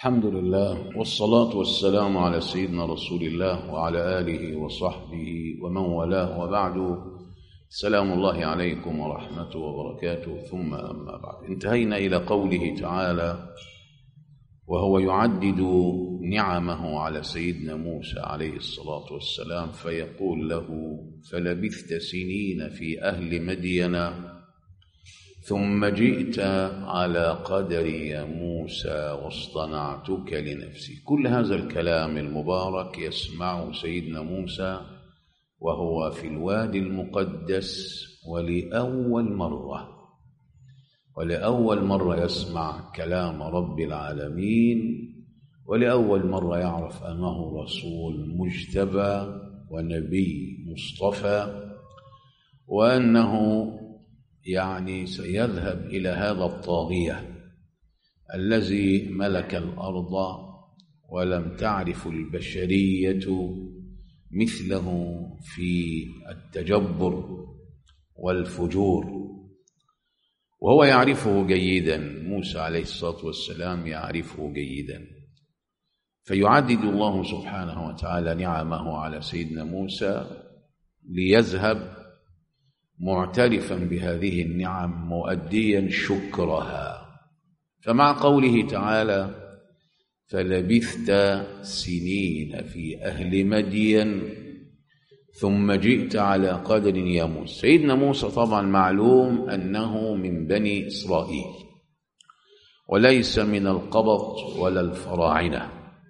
الحمد لله والصلاة والسلام على سيدنا رسول الله وعلى آله وصحبه ومن والاه وبعد سلام الله عليكم ورحمته وبركاته ثم أما بعد انتهينا إلى قوله تعالى وهو يعدد نعمه على سيدنا موسى عليه الصلاة والسلام فيقول له فلبثت سنين في أهل مدين ثم جئت على قدر يا موسى واصطنعتك لنفسي كل هذا الكلام المبارك يسمعه سيدنا موسى وهو في الوادي المقدس ولأول مرة ولأول مرة يسمع كلام رب العالمين ولأول مرة يعرف أنه رسول مجتبى ونبي مصطفى وأنه يعني سيذهب إلى هذا الطاغية الذي ملك الأرض ولم تعرف البشرية مثله في التجبر والفجور وهو يعرفه جيدا موسى عليه الصلاة والسلام يعرفه جيدا فيعدد الله سبحانه وتعالى نعمه على سيدنا موسى ليذهب معترفا بهذه النعم مؤديا شكرها فمع قوله تعالى فلبثت سنين في أهل مدين ثم جئت على قدر يا موسى سيدنا موسى طبعا معلوم أنه من بني إسرائيل وليس من القبط ولا الفراعنة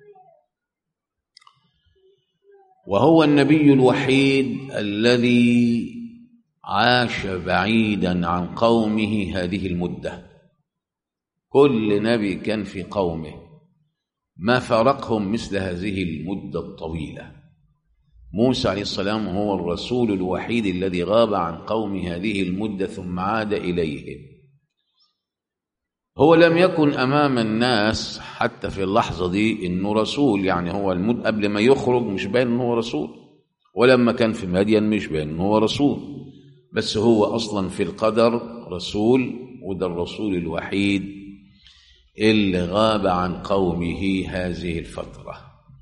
وهو النبي الوحيد الذي عاش بعيدا عن قومه هذه المدة كل نبي كان في قومه ما فارقهم مثل هذه المدة الطويلة موسى عليه السلام هو الرسول الوحيد الذي غاب عن قومه هذه المدة ثم عاد إليهم هو لم يكن أمام الناس حتى في اللحظة دي إنه رسول يعني هو المد قبل ما يخرج مش باين إنه هو رسول ولما كان في مدين مش باين إنه هو رسول بس هو أصلا في القدر رسول وده الرسول الوحيد اللي غاب عن قومه هذه الفترة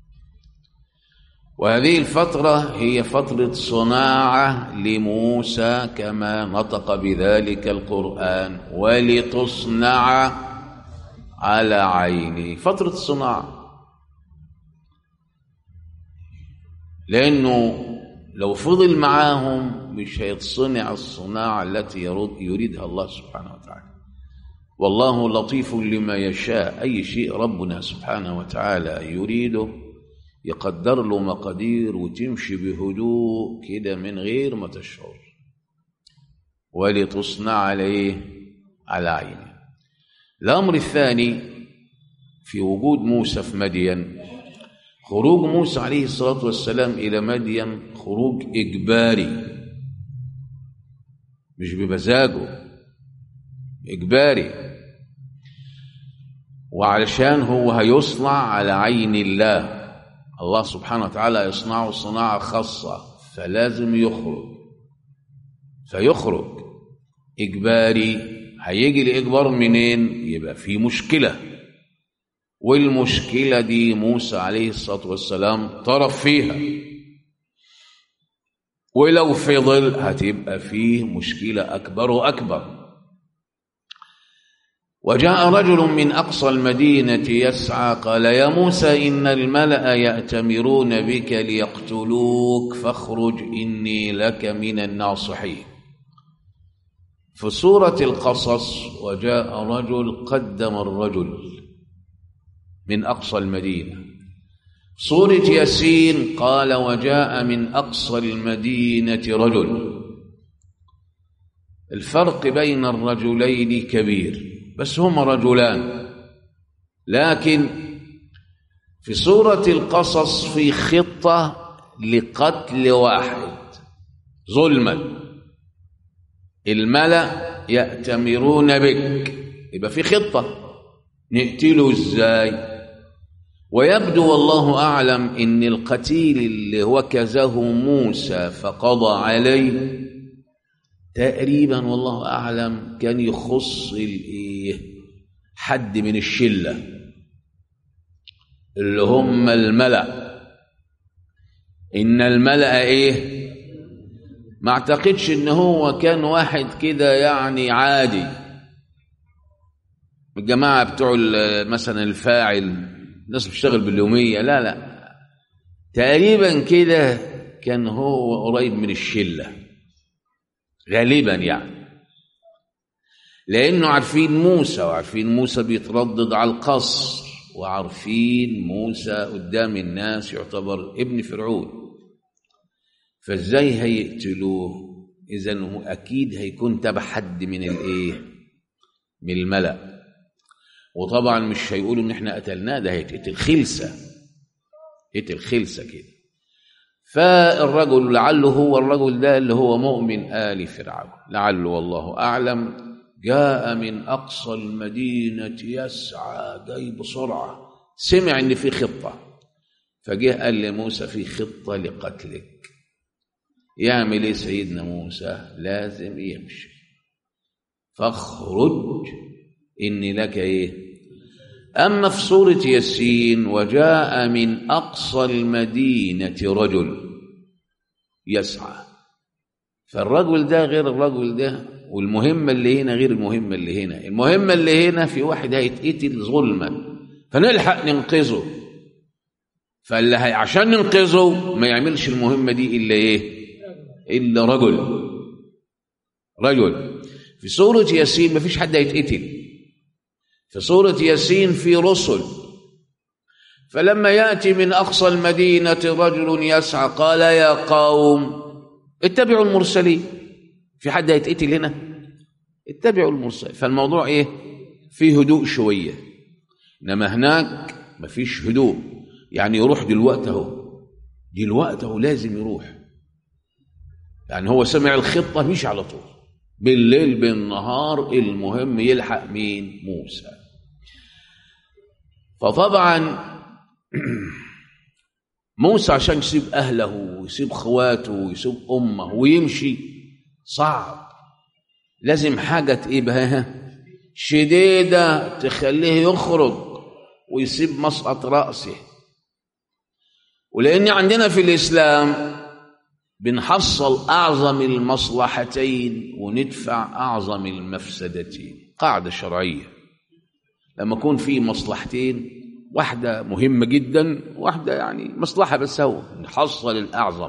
وهذه الفترة هي فترة صناعة لموسى كما نطق بذلك القرآن ولتصنع على عيني فترة صناعة لأنه لو فضل معاهم مش هيتصنع الصناعة التي يريدها الله سبحانه وتعالى والله لطيف لما يشاء أي شيء ربنا سبحانه وتعالى يريده يقدر له مقادير وتمشي بهدوء كده من غير ما تشعر ولتصنع عليه على عينه الأمر الثاني في وجود موسى في مدين خروج موسى عليه الصلاة والسلام إلى مدين خروج إجباري مش بمزاجه إجباري وعلشان هو هيصنع على عين الله الله سبحانه وتعالى يصنعه صناعة خاصة فلازم يخرج فيخرج إجباري هيجي الإجبار منين يبقى في مشكلة والمشكلة دي موسى عليه الصلاة والسلام طرف فيها ولو فضل هتبقى فيه مشكلة أكبر وأكبر وجاء رجل من أقصى المدينة يسعى قال يا موسى إن الملأ يأتمرون بك ليقتلوك فاخرج إني لك من الناصحين في سورة القصص وجاء رجل قدم الرجل من أقصى المدينة سورة ياسين قال وجاء من أقصى المدينة رجل الفرق بين الرجلين كبير بس هما رجلان لكن في سورة القصص في خطة لقتل واحد ظلما الملأ يأتمرون بك يبقى في خطة نقتله ازاي ويبدو والله أعلم إن القتيل اللي وكزه موسى فقضى عليه تقريبا والله أعلم كان يخص الإيه حد من الشلة اللي هم الملأ إن الملأ إيه ما اعتقدش إن هو كان واحد كده يعني عادي الجماعة بتوع مثلا الفاعل الناس بتشتغل باليومية لا لا تقريبا كده كان هو قريب من الشلة غالبا يعني لأنه عارفين موسى وعارفين موسى بيتردد على القصر وعارفين موسى قدام الناس يعتبر ابن فرعون فازاي هيقتلوه اذا هو اكيد هيكون تبع حد من الايه من الملأ وطبعا مش هيقولوا ان احنا قتلناه ده هيتقتل خلسه قتل خلسه كده فالرجل لعله هو الرجل ده اللي هو مؤمن آل فرعون لعله والله أعلم جاء من أقصى المدينة يسعى جاي بسرعة سمع إن في خطة فجه قال لموسى في خطة لقتلك يعمل إيه سيدنا موسى لازم يمشي فاخرج إني لك إيه أما في سورة ياسين وجاء من أقصى المدينة رجل يسعى فالرجل ده غير الرجل ده والمهمة اللي هنا غير المهمة اللي هنا المهمة اللي هنا في واحد هيتقتل ظلما فنلحق ننقذه فاللي هي عشان ننقذه ما يعملش المهمة دي إلا إيه إلا رجل رجل في سورة ياسين ما فيش حد هيتقتل في سورة ياسين في رسل فلما يأتي من أقصى المدينة رجل يسعى قال يا قوم اتبعوا المرسلين في حد هيتقتل هنا اتبعوا المرسلين فالموضوع ايه في هدوء شوية انما هناك مفيش هدوء يعني يروح دلوقتي اهو دلوقتي اهو لازم يروح يعني هو سمع الخطة مش على طول بالليل بالنهار المهم يلحق مين موسى فطبعا موسى عشان يسيب أهله ويسيب خواته ويسيب أمه ويمشي صعب لازم حاجة إيه بها شديدة تخليه يخرج ويسيب مسقط رأسه ولأن عندنا في الإسلام بنحصل أعظم المصلحتين وندفع أعظم المفسدتين قاعدة شرعية لما يكون في مصلحتين واحدة مهمة جدا واحدة يعني مصلحة بس هو نحصل الأعظم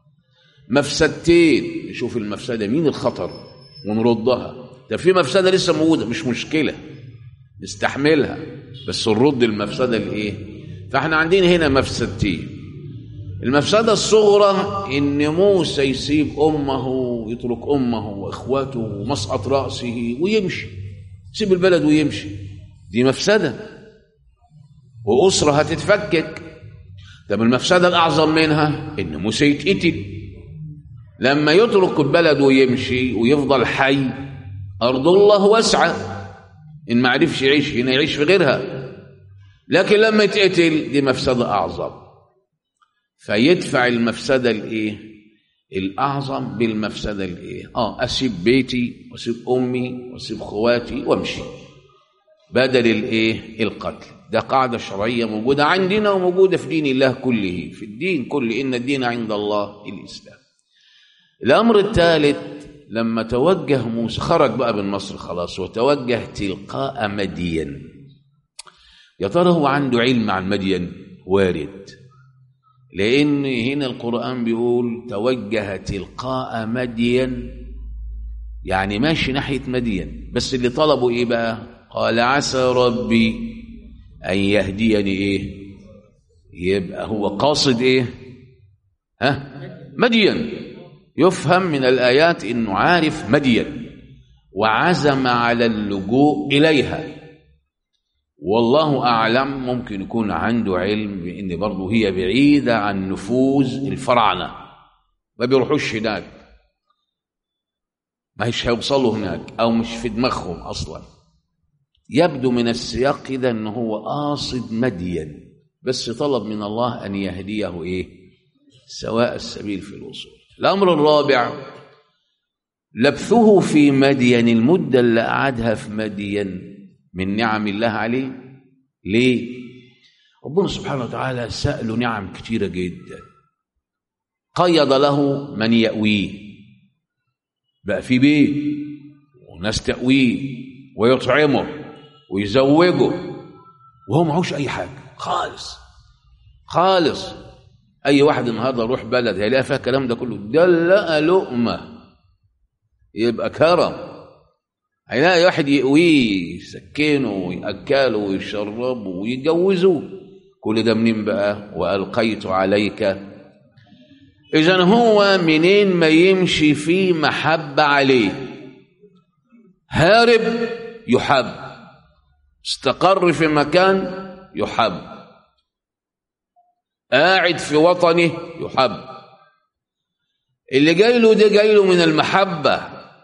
مفسدتين نشوف المفسدة مين الخطر ونردها ده في مفسدة لسه موجودة مش مشكلة نستحملها بس نرد المفسدة الإيه فاحنا عندنا هنا مفسدتين المفسدة الصغرى إن موسى يسيب أمه ويترك أمه وإخواته ومسقط رأسه ويمشي يسيب البلد ويمشي دي مفسدة وأسرة هتتفكك طب المفسدة الأعظم منها إن موسى يتقتل لما يترك البلد ويمشي ويفضل حي أرض الله واسعة إن ما عرفش يعيش هنا يعيش في غيرها لكن لما يتقتل دي مفسدة أعظم فيدفع المفسدة الإيه الأعظم بالمفسدة الإيه آه أسيب بيتي وأسيب أمي وأسيب خواتي وأمشي بدل الإيه القتل ده قاعدة شرعية موجودة عندنا وموجودة في دين الله كله في الدين كله إن الدين عند الله الإسلام الأمر الثالث لما توجه موسى خرج بقى من مصر خلاص وتوجه تلقاء مدين يا ترى هو عنده علم عن مدين وارد لأن هنا القرآن بيقول توجه تلقاء مدين يعني ماشي ناحية مدين بس اللي طلبوا إيه بقى قال عسى ربي أن يهديني إيه يبقى هو قاصد إيه ها مدين يفهم من الآيات إنه عارف مدين وعزم على اللجوء إليها والله أعلم ممكن يكون عنده علم بأن برضه هي بعيدة عن نفوذ الفراعنة ما بيروحوش هناك ما هيش هيوصلوا هناك أو مش في دماغهم أصلا يبدو من السياق كده أنه هو قاصد مدين بس طلب من الله أن يهديه إيه سواء السبيل في الوصول الأمر الرابع لبثه في مدين المدة اللي قعدها في مدين من نعم الله عليه ليه ربنا سبحانه وتعالى سأله نعم كتيرة جدا قيض له من يأويه بقى في بيت وناس تأويه ويطعمه ويزوجه وهو معهوش أي حاجة خالص خالص أي واحد النهارده يروح بلد هيلاقي فيها الكلام ده كله ده لقى لقمة يبقى كرم هيلاقي واحد يقويه يسكنه ويأكله ويشربه ويجوزه كل ده منين بقى وألقيت عليك إذا هو منين ما يمشي في محبة عليه هارب يحب استقر في مكان يحب قاعد في وطنه يحب اللي جاي له ده جاي له من المحبة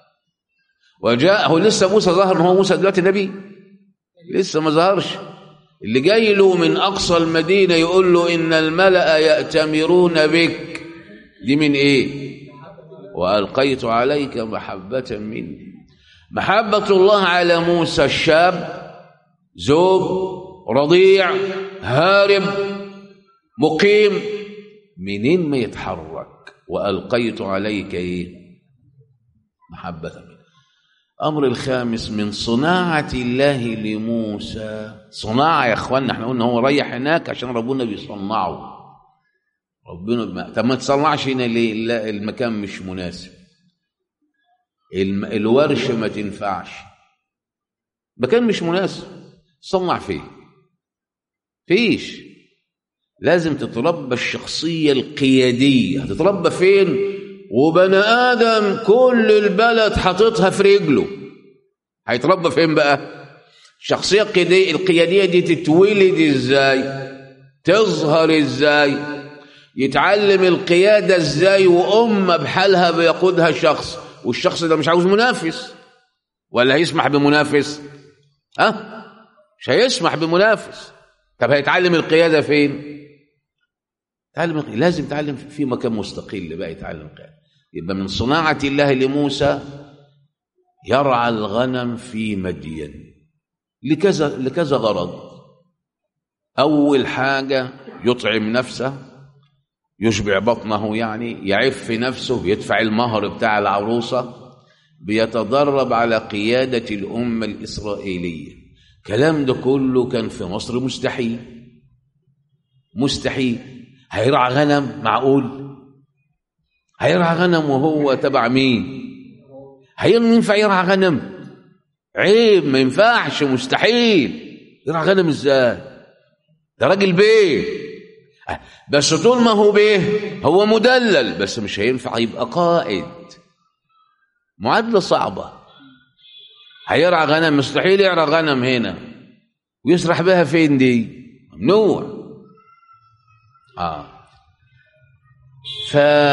وجاء هو لسه موسى ظهر ان هو موسى دلوقتي نبي لسه ما ظهرش اللي جاي له من أقصى المدينة يقول له إن الملأ يأتمرون بك دي من إيه وألقيت عليك محبة مني محبة الله على موسى الشاب زوج رضيع هارب مقيم منين ما يتحرك وألقيت عليك إيه محبة مني أمر الخامس من صناعة الله لموسى صناعة يا أخوانا احنا قلنا هو ريح هناك عشان ربنا بيصنعه ربنا ما طب ما تصنعش هنا ليه لا المكان مش مناسب الم... الورشة ما تنفعش مكان مش مناسب صنع فيه فيش لازم تتربى الشخصية القيادية هتتربى فين وبني آدم كل البلد حاططها في رجله هيتربى فين بقى الشخصية القيادية دي تتولد ازاي تظهر ازاي يتعلم القيادة ازاي وأمة بحالها بيقودها شخص والشخص ده مش عاوز منافس ولا هيسمح بمنافس ها أه؟ مش هيسمح بمنافس طب هيتعلم القيادة فين تعلم لازم يتعلم في مكان مستقل بقى يتعلم القيادة يبقى من صناعة الله لموسى يرعى الغنم في مدين لكذا لكذا غرض أول حاجة يطعم نفسه يشبع بطنه يعني يعف نفسه يدفع المهر بتاع العروسة بيتدرب على قيادة الأمة الإسرائيلية كلام ده كله كان في مصر مستحيل مستحيل هيرعى غنم معقول هيرعى غنم وهو تبع مين هينفع يرعى غنم عيب ما ينفعش مستحيل يرعى غنم ازاي ده راجل بيه بس طول ما هو بيه هو مدلل بس مش هينفع يبقى قائد معادلة صعبة هيرعى غنم مستحيل يرعى غنم هنا ويسرح بها فين دي ممنوع اه ف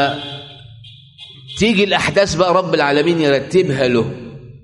تيجي الاحداث بقى رب العالمين يرتبها له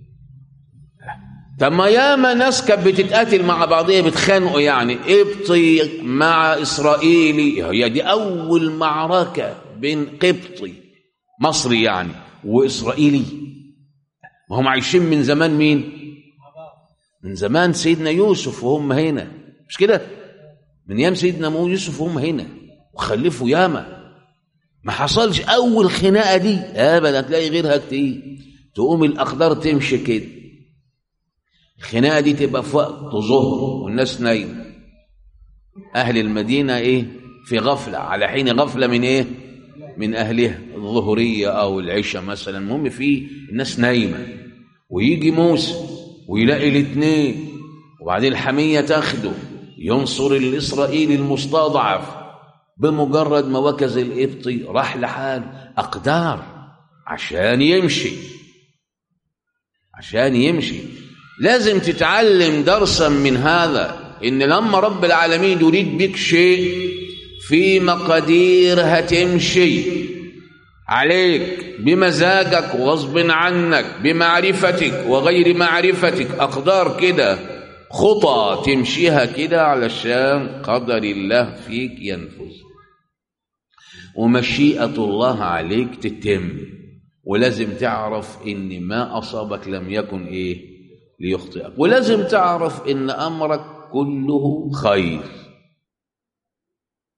طب ما ياما ناس كانت بتتقاتل مع بعضيها بتخانقوا يعني قبطي مع اسرائيلي هي دي اول معركه بين قبطي مصري يعني واسرائيلي ما هم عايشين من زمان مين من زمان سيدنا يوسف وهم هنا مش كده من ايام سيدنا مو يوسف وهم هنا وخلفوا ياما ما حصلش اول خناقه دي ابدا تلاقي غيرها كتير تقوم الاقدار تمشي كده الخناقه دي تبقى في وقت ظهر والناس نايمه اهل المدينه ايه في غفله على حين غفله من ايه من اهلها الظهريه او العشاء مثلا المهم في الناس نايمه ويجي موسى ويلاقي الاثنين وبعدين الحميه تاخده ينصر الاسرائيلي المستضعف بمجرد ما وكز القبطي راح لحال اقدار عشان يمشي عشان يمشي لازم تتعلم درسا من هذا ان لما رب العالمين يريد بك شيء في مقادير هتمشي عليك بمزاجك وغصب عنك بمعرفتك وغير معرفتك اقدار كده خطى تمشيها كده علشان قدر الله فيك ينفذ ومشيئة الله عليك تتم ولازم تعرف ان ما اصابك لم يكن ايه ليخطئك ولازم تعرف ان امرك كله خير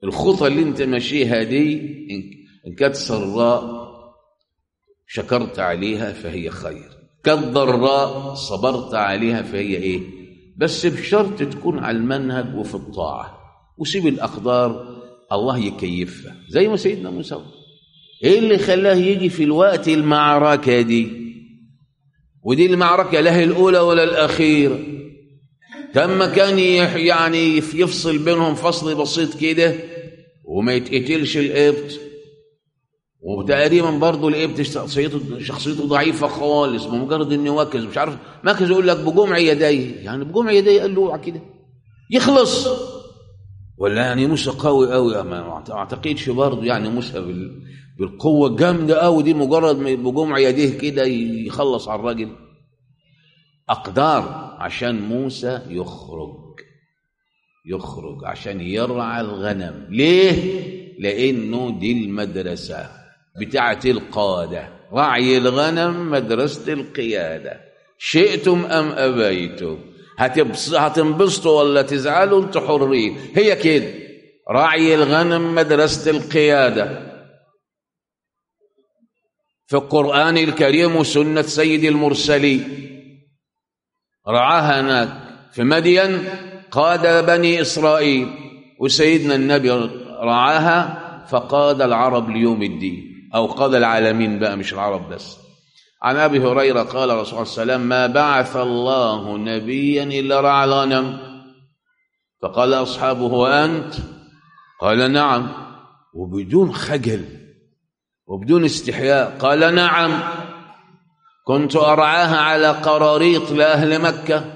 الخطى اللي انت ماشيها دي ان كانت سراء شكرت عليها فهي خير كانت ضراء صبرت عليها فهي ايه بس بشرط تكون على المنهج وفي الطاعه وسيب الاقدار الله يكيفها زي ما سيدنا موسى ايه اللي خلاه يجي في الوقت المعركه دي ودي المعركه لا هي الاولى ولا الاخيره تم كان يعني يفصل بينهم فصل بسيط كده وما يتقتلش القبط وتقريبا برضه القبط شخصيته شخصيته ضعيفه خالص بمجرد انه واكز مش عارف ماكز يقول لك بجمع يديه يعني بجمع يديه قال له اوعى كده يخلص ولا يعني موسى قوي قوي ما اعتقدش برضه يعني موسى بال... بالقوه الجامده قوي دي مجرد بجمع يديه كده يخلص على الراجل اقدار عشان موسى يخرج يخرج عشان يرعى الغنم ليه لانه دي المدرسه بتاعه القاده رعي الغنم مدرسه القياده شئتم ام ابيتم هتنبسطوا ولا تزعلوا انتوا حرين هي كده رعي الغنم مدرسه القياده في القران الكريم وسنه سيد المرسلين رعاها هناك في مدين قاد بني إسرائيل وسيدنا النبي رعاها فقاد العرب ليوم الدين أو قاد العالمين بقى مش العرب بس عن أبي هريرة قال رسول الله صلى الله عليه وسلم ما بعث الله نبيا إلا رعى الغنم فقال أصحابه وأنت قال نعم وبدون خجل وبدون استحياء قال نعم كنت أرعاها على قراريط لأهل مكة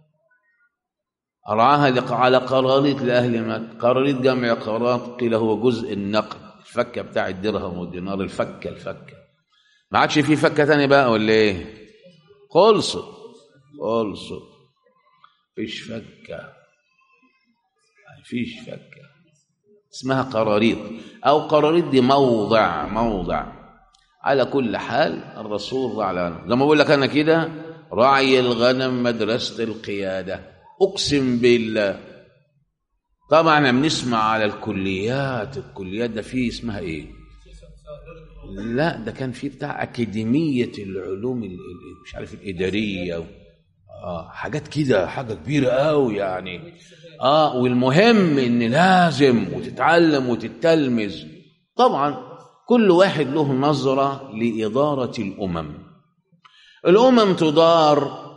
أرعاها على قراريط لأهل مكة قراريط جمع قرارات قيل هو جزء النقد الفكة بتاع الدرهم والدينار الفكة الفكة ما عادش في فكة تاني بقى ولا ايه خلصت خلصت فيش فكة فيش فكة اسمها قراريط أو قراريط دي موضع موضع على كل حال الرسول رعى الغنم زي ما بقول لك أنا كده رعي الغنم مدرسة القيادة أقسم بالله طبعا احنا بنسمع على الكليات الكليات ده فيه اسمها ايه لا ده كان فيه بتاع أكاديمية العلوم مش عارف الإدارية آه حاجات كده حاجة كبيرة قوي يعني اه والمهم ان لازم وتتعلم وتتلمذ طبعا كل واحد له نظرة لإدارة الأمم الأمم تدار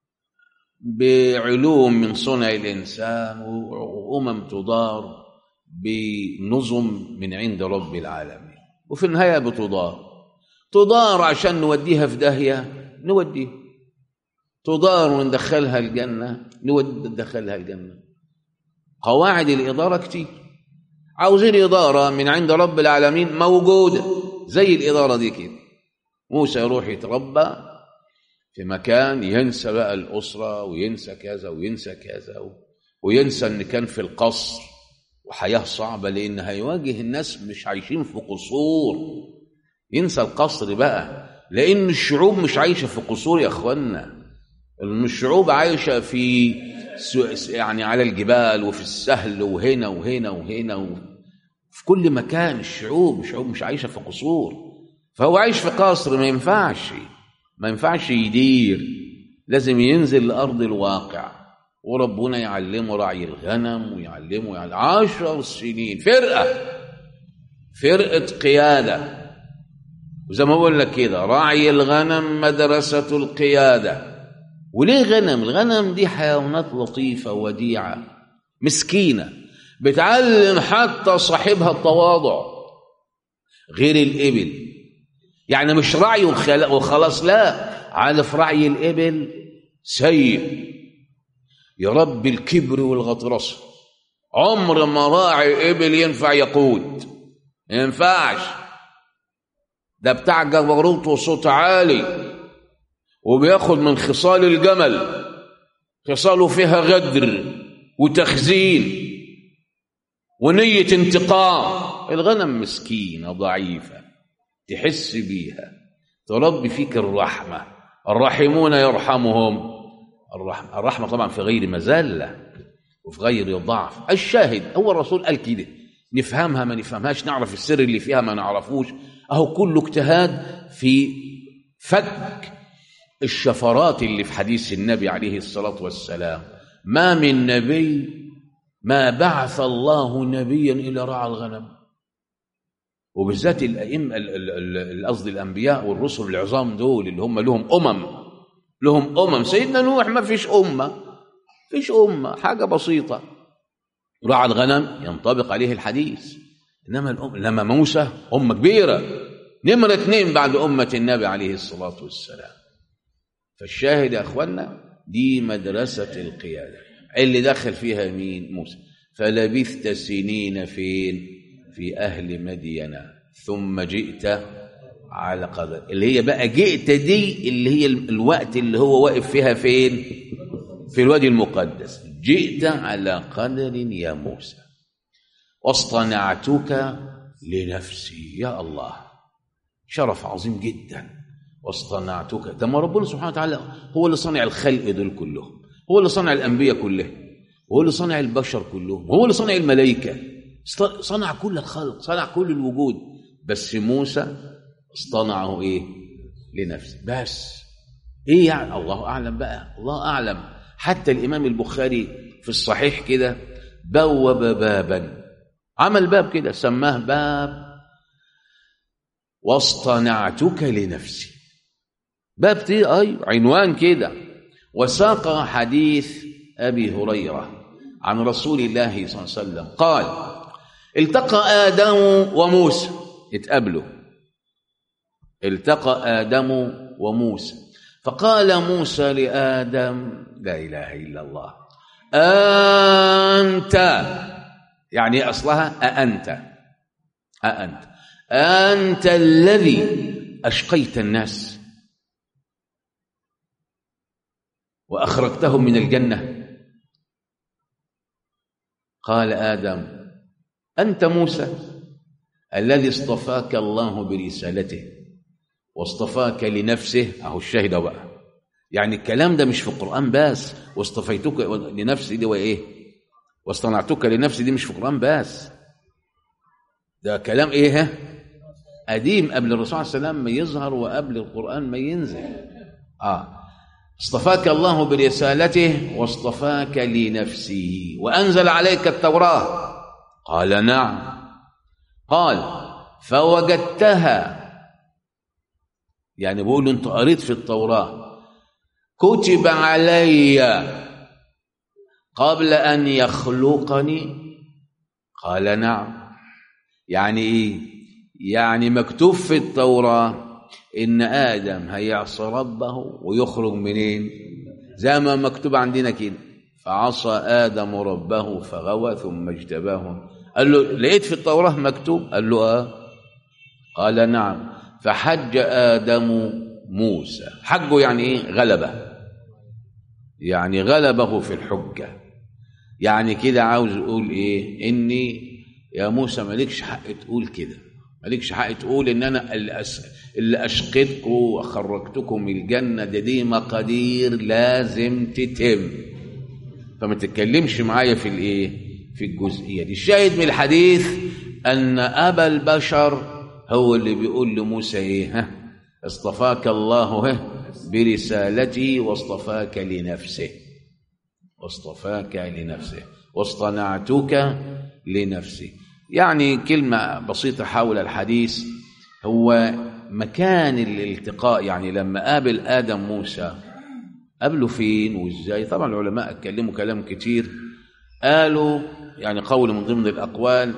بعلوم من صنع الإنسان وأمم تدار بنظم من عند رب العالمين وفي النهاية بتدار تدار عشان نوديها في داهية نوديها تدار وندخلها الجنة ندخلها الجنة قواعد الإدارة كتير عاوزين إدارة من عند رب العالمين موجودة زي الإدارة دي كده موسى يروح يتربى في مكان ينسى بقى الأسرة وينسى كذا وينسى كذا وينسى إن كان في القصر وحياة صعبة لأن هيواجه الناس مش عايشين في قصور ينسى القصر بقى لأن الشعوب مش عايشة في قصور يا أخوانا الشعوب عايشة في يعني على الجبال وفي السهل وهنا وهنا وهنا وفي كل مكان الشعوب الشعوب مش عايشة في قصور فهو عايش في قصر ما ينفعش ما ينفعش يدير لازم ينزل لأرض الواقع وربنا يعلمه رعي الغنم ويعلمه يعني عشر سنين فرقة فرقة قيادة وزي ما بقول لك كده رعي الغنم مدرسة القيادة وليه غنم الغنم دي حيوانات لطيفة وديعة مسكينة بتعلم حتى صاحبها التواضع غير الإبل يعني مش رعي وخلاص لا عارف رعي الإبل سيء يربي الكبر والغطرسة عمر ما راعي إبل ينفع يقود ما ينفعش ده بتاع جبروت وصوت عالي وبياخد من خصال الجمل خصاله فيها غدر وتخزين ونية انتقام الغنم مسكينة ضعيفة تحس بيها تربي فيك الرحمة الراحمون يرحمهم الرحمة الرحمة طبعا في غير مزلة وفي غير ضعف الشاهد هو الرسول قال كده نفهمها ما نفهمهاش نعرف السر اللي فيها ما نعرفوش اهو كله اجتهاد في فك الشفرات اللي في حديث النبي عليه الصلاة والسلام ما من نبي ما بعث الله نبيا إلى رعى الغنم وبالذات الأئمة قصدي الأنبياء والرسل العظام دول اللي هم لهم أمم لهم أمم سيدنا نوح ما فيش أمة فيش أمة حاجة بسيطة رعى الغنم ينطبق عليه الحديث إنما الأم لما موسى أمة كبيرة نمرة اثنين بعد أمة النبي عليه الصلاة والسلام فالشاهد يا أخوانا دي مدرسة القيادة اللي دخل فيها مين موسى فلبثت سنين فين في أهل مدين ثم جئت على قدر اللي هي بقى جئت دي اللي هي الوقت اللي هو واقف فيها فين في الوادي المقدس جئت على قدر يا موسى واصطنعتك لنفسي يا الله شرف عظيم جدا واصطنعتك ده ما ربنا سبحانه وتعالى هو اللي صنع الخلق دول كلهم هو اللي صنع الانبياء كلهم هو اللي صنع البشر كلهم هو اللي صنع الملائكه صنع كل الخلق صنع كل الوجود بس موسى اصطنعه ايه لنفسه بس ايه يعني الله اعلم بقى الله اعلم حتى الامام البخاري في الصحيح كده بوب بابا عمل باب كده سماه باب واصطنعتك لنفسي باب دي اي عنوان كده وساق حديث ابي هريره عن رسول الله صلى الله عليه وسلم قال التقى ادم وموسى اتقابلوا التقى ادم وموسى فقال موسى لادم لا اله الا الله انت يعني اصلها اانت اانت انت الذي اشقيت الناس واخرجتهم من الجنه قال ادم انت موسى الذي اصطفاك الله برسالته واصطفاك لنفسه اهو الشاهد بقى يعني الكلام ده مش في القران بس واصطفيتك لنفسي دي وايه واصطنعتك لنفسي دي مش في القران بس ده كلام ايه ها قديم قبل الرسول صلى الله عليه وسلم ما يظهر وقبل القران ما ينزل اه اصطفاك الله برسالته واصطفاك لنفسه وانزل عليك التوراه قال نعم قال فوجدتها يعني بقول انت قريت في التوراه كتب علي قبل ان يخلقني قال نعم يعني ايه يعني مكتوب في التوراه ان ادم هيعصى ربه ويخرج منين زي ما مكتوب عندنا كده فعصى ادم ربه فغوى ثم اجتباه قال له لقيت في التوراه مكتوب قال له اه قال نعم فحج ادم موسى حجه يعني ايه غلبه يعني غلبه في الحجه يعني كده عاوز يقول ايه اني يا موسى مالكش حق تقول كده مالكش حق تقول ان انا اللي, أس... اللي اشقيتكم وخرجتكم من الجنه ده دي مقادير لازم تتم فما تتكلمش معايا في الايه في الجزئيه دي الشاهد من الحديث ان ابا البشر هو اللي بيقول لموسى ايه ها اصطفاك الله ها برسالتي واصطفاك لنفسه واصطفاك لنفسه واصطنعتك لنفسي يعني كلمة بسيطة حول الحديث هو مكان الالتقاء يعني لما قابل آدم موسى قابله فين وازاي طبعا العلماء اتكلموا كلام كتير قالوا يعني قول من ضمن الأقوال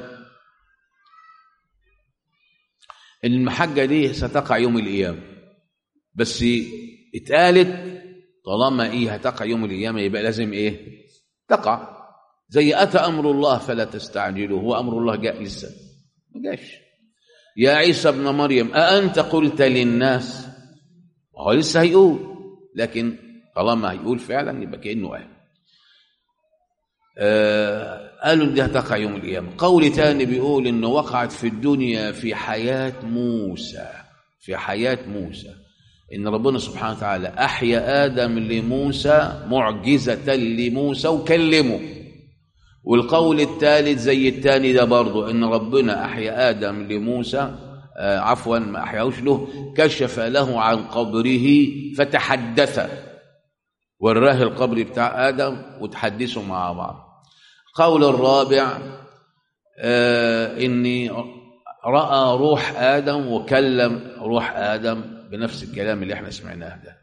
ان المحجة دي ستقع يوم القيامة بس اتقالت طالما ايه هتقع يوم القيامة يبقى لازم ايه تقع زي أتى أمر الله فلا تستعجلوا هو أمر الله جاء لسه ما جاش يا عيسى ابن مريم أأنت قلت للناس هو لسه هيقول لكن طالما هيقول فعلا يبقى كأنه قال آه قالوا دي هتقع يوم القيامة قول تاني بيقول إنه وقعت في الدنيا في حياة موسى في حياة موسى إن ربنا سبحانه وتعالى أحيا آدم لموسى معجزة لموسى وكلمه والقول الثالث زي الثاني ده برضه ان ربنا احيا ادم لموسى آه عفوا ما احياهوش له كشف له عن قبره فتحدث وراه القبر بتاع ادم وتحدثوا مع بعض قول الرابع آه اني راى روح ادم وكلم روح ادم بنفس الكلام اللي احنا سمعناه ده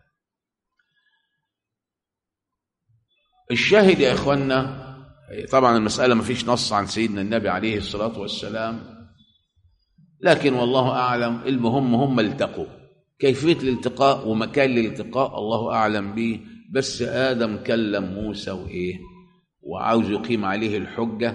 الشاهد يا اخوانا طبعا المسألة ما فيش نص عن سيدنا النبي عليه الصلاة والسلام لكن والله أعلم المهم هم التقوا كيفية الالتقاء ومكان الالتقاء الله أعلم به بس آدم كلم موسى وإيه وعاوز يقيم عليه الحجة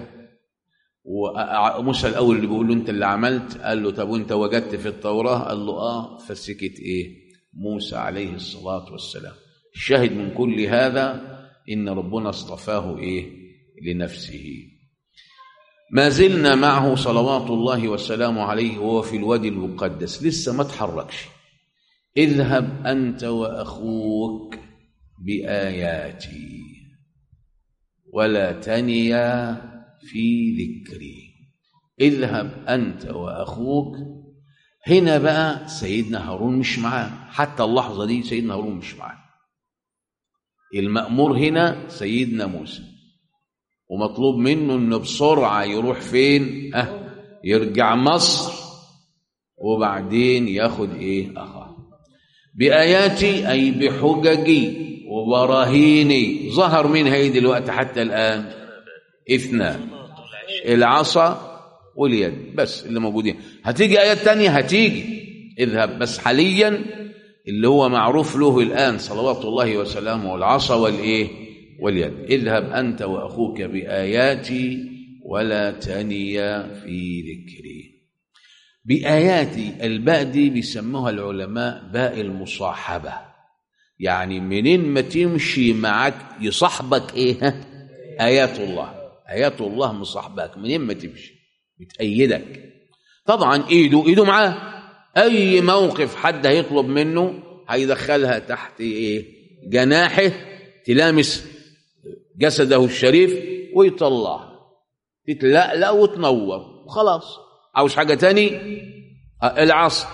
وموسى الأول اللي بيقول له أنت اللي عملت قال له طب وأنت وجدت في التوراة قال له آه فسكت إيه موسى عليه الصلاة والسلام الشاهد من كل هذا إن ربنا اصطفاه إيه لنفسه ما زلنا معه صلوات الله وسلامه عليه وهو في الوادي المقدس لسه ما تحركش اذهب أنت وأخوك بآياتي ولا تنيا في ذكري اذهب أنت وأخوك هنا بقى سيدنا هارون مش معاه حتى اللحظة دي سيدنا هارون مش معاه المأمور هنا سيدنا موسى ومطلوب منه انه بسرعه يروح فين أه يرجع مصر وبعدين ياخد ايه اخاه باياتي اي بحججي وبراهيني ظهر من هي دلوقتي حتى الان اثنان العصا واليد بس اللي موجودين هتيجي ايات تانية هتيجي اذهب بس حاليا اللي هو معروف له الان صلوات الله وسلامه العصا والايه واليد اذهب أنت وأخوك بآياتي ولا تنيا في ذكري بآياتي الباء دي بيسموها العلماء باء المصاحبة يعني منين ما تمشي معك يصاحبك ايه آيات الله آيات الله مصاحبك منين ما تمشي بتأيدك طبعا ايده ايده معاه اي موقف حد هيطلب منه هيدخلها تحت ايه جناحه تلامس جسده الشريف ويطلع تتلألأ وتنور وخلاص عاوز حاجة تاني العصر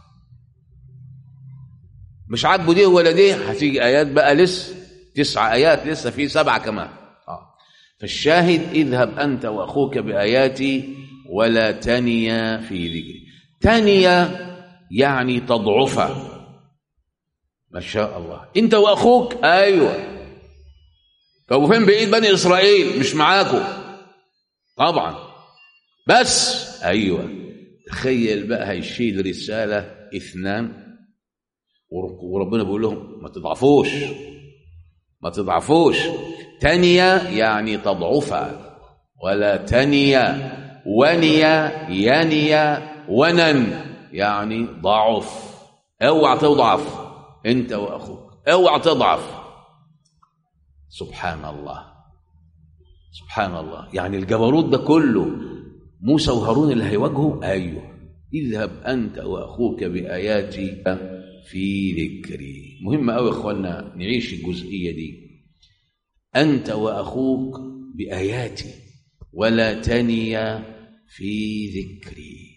مش عاجبه دي ولا دي هتيجي آيات بقى لسه تسع آيات لسه في سبعة كمان آه. فالشاهد اذهب أنت وأخوك بآياتي ولا تنيا في ذكري تنيا يعني تضعفا ما شاء الله انت واخوك ايوه طب فين بقيه بني اسرائيل مش معاكم طبعا بس ايوه تخيل بقى هيشيل رساله اثنان وربنا بيقول لهم ما تضعفوش ما تضعفوش تانية يعني تضعفا ولا تنيا ونيا ينيا ونن يعني ضعف اوعى تضعف انت واخوك اوعى تضعف سبحان الله سبحان الله يعني الجبروت ده كله موسى وهارون اللي هيواجهوا ايوه اذهب انت واخوك باياتي في ذكري مهم قوي يا اخوانا نعيش الجزئيه دي انت واخوك باياتي ولا تنيا في ذكري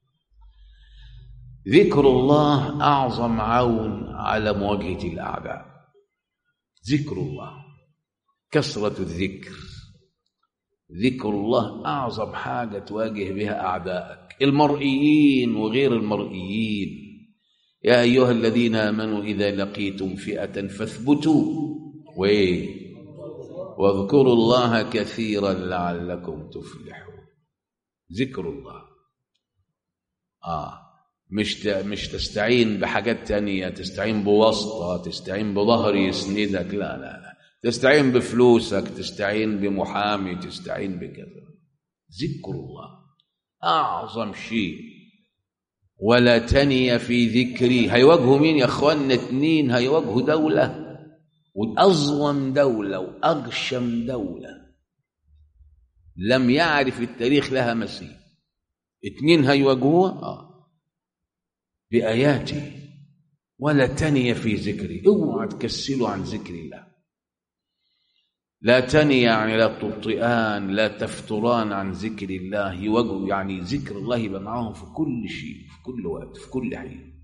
ذكر الله اعظم عون على مواجهه الاعداء ذكر الله كثره الذكر ذكر الله اعظم حاجه تواجه بها اعدائك المرئيين وغير المرئيين يا ايها الذين امنوا اذا لقيتم فئه فاثبتوا وايه واذكروا الله كثيرا لعلكم تفلحون ذكر الله اه مش مش تستعين بحاجات تانية تستعين بواسطة تستعين بظهر يسندك لا لا لا تستعين بفلوسك تستعين بمحامي تستعين بكذا ذكر الله أعظم شيء ولا تني في ذكري هيواجهوا مين يا اخوانا اتنين هيواجهوا دولة وأظلم دولة وأغشم دولة لم يعرف التاريخ لها مثيل اتنين هيواجهوها آه. بآياتي ولا تني في ذكري اوعى تكسلوا عن ذكر الله لا تني يعني لا تبطئان لا تفتران عن ذكر الله وجه يعني ذكر الله يبقى معاهم في كل شيء في كل وقت في كل حين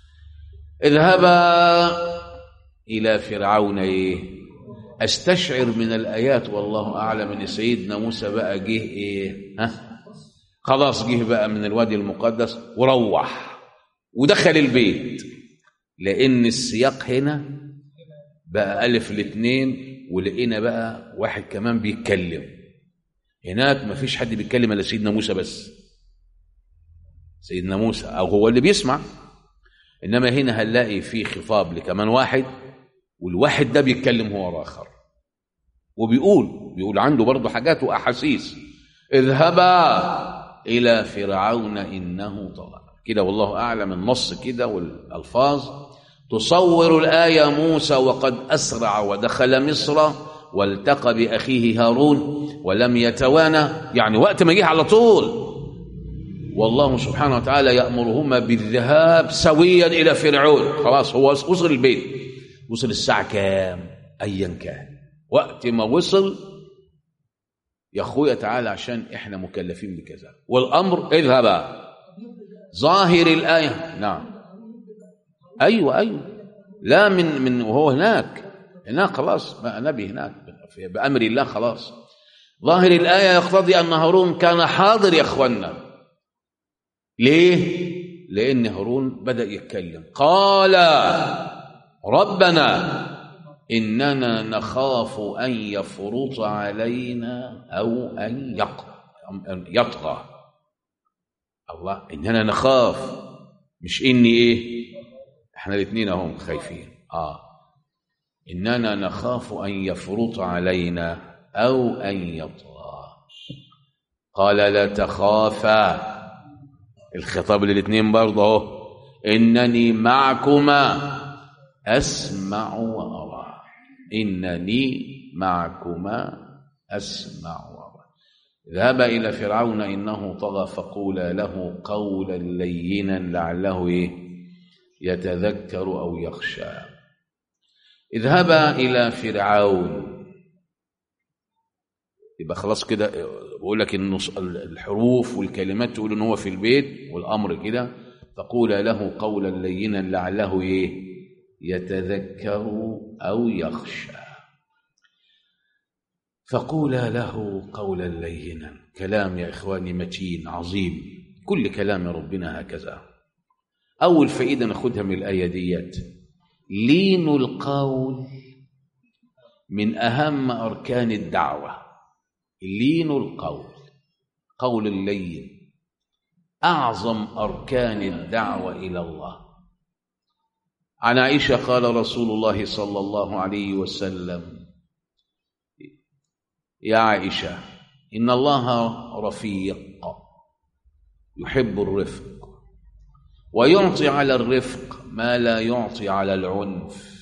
اذهبا إلى فرعون إيه استشعر من الآيات والله أعلم أن سيدنا موسى بقى جه إيه ها خلاص جه بقى من الوادي المقدس وروح ودخل البيت لأن السياق هنا بقى ألف الاثنين ولقينا بقى واحد كمان بيتكلم هناك ما فيش حد بيتكلم الا سيدنا موسى بس سيدنا موسى او هو اللي بيسمع انما هنا هنلاقي في خطاب لكمان واحد والواحد ده بيتكلم هو اخر وبيقول بيقول عنده برضه حاجات واحاسيس اذهبا الى فرعون انه طغى كده والله اعلم النص كده والالفاظ تصور الآية موسى وقد أسرع ودخل مصر والتقى بأخيه هارون ولم يتوانى يعني وقت ما جه على طول والله سبحانه وتعالى يأمرهما بالذهاب سويا إلى فرعون خلاص هو وصل البيت وصل الساعة كام أيا كان وقت ما وصل يا أخويا تعالى عشان إحنا مكلفين بكذا والأمر اذهبا ظاهر الآية نعم ايوه ايوه لا من من وهو هناك هناك خلاص بقى نبي هناك بامر الله خلاص ظاهر الايه يقتضي ان هارون كان حاضر يا اخوانا ليه لان هارون بدا يتكلم قال ربنا اننا نخاف ان يفرط علينا او ان يطغى الله اننا نخاف مش اني ايه احنا الاثنين هم خايفين اه اننا نخاف ان يفرط علينا او ان يطغى قال لا تخافا الخطاب للاثنين برضه اهو انني معكما اسمع وارى انني معكما اسمع وارى ذهب الى فرعون انه طغى فقولا له قولا لينا لعله ايه يتذكر أو يخشى اذهبا إلى فرعون يبقى خلاص كده بقول لك النص الحروف والكلمات تقول ان هو في البيت والامر كده فقول له قولا لينا لعله ايه يتذكر او يخشى فقولا له قولا لينا كلام يا اخواني متين عظيم كل كلام ربنا هكذا أول فائدة ناخدها من الآية ديت لين القول من أهم أركان الدعوة لين القول قول اللين أعظم أركان الدعوة إلى الله عن عائشة قال رسول الله صلى الله عليه وسلم يا عائشة إن الله رفيق يحب الرفق ويعطي على الرفق ما لا يعطي على العنف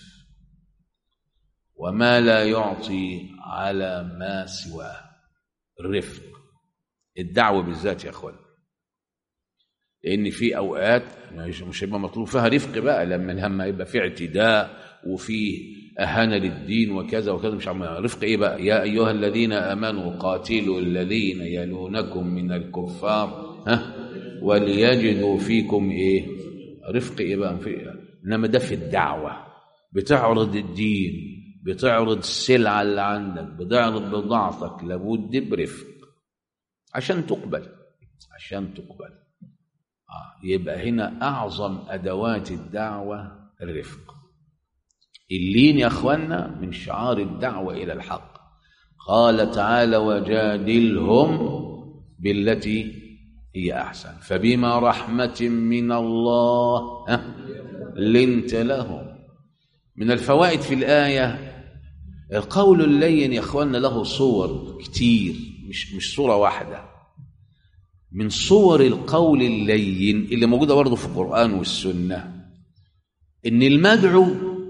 وما لا يعطي على ما سواه الرفق الدعوة بالذات يا اخوان لان في اوقات مش هيبقى مطلوب فيها رفق بقى لما لما يبقى في اعتداء وفي اهانه للدين وكذا وكذا مش عم رفق ايه بقى يا ايها الذين امنوا قاتلوا الذين يلونكم من الكفار ها وليجدوا فيكم ايه رفق ايه بقى في انما ده في الدعوه بتعرض الدين بتعرض السلعه اللي عندك بتعرض بضاعتك لابد برفق عشان تقبل عشان تقبل آه. يبقى هنا اعظم ادوات الدعوه الرفق اللين يا اخوانا من شعار الدعوه الى الحق قال تعالى وجادلهم بالتي هي أحسن فبما رحمة من الله لنت لهم من الفوائد في الآية القول اللين يا أخوانا له صور كتير مش مش صورة واحدة من صور القول اللين اللي موجودة برضه في القرآن والسنة إن المدعو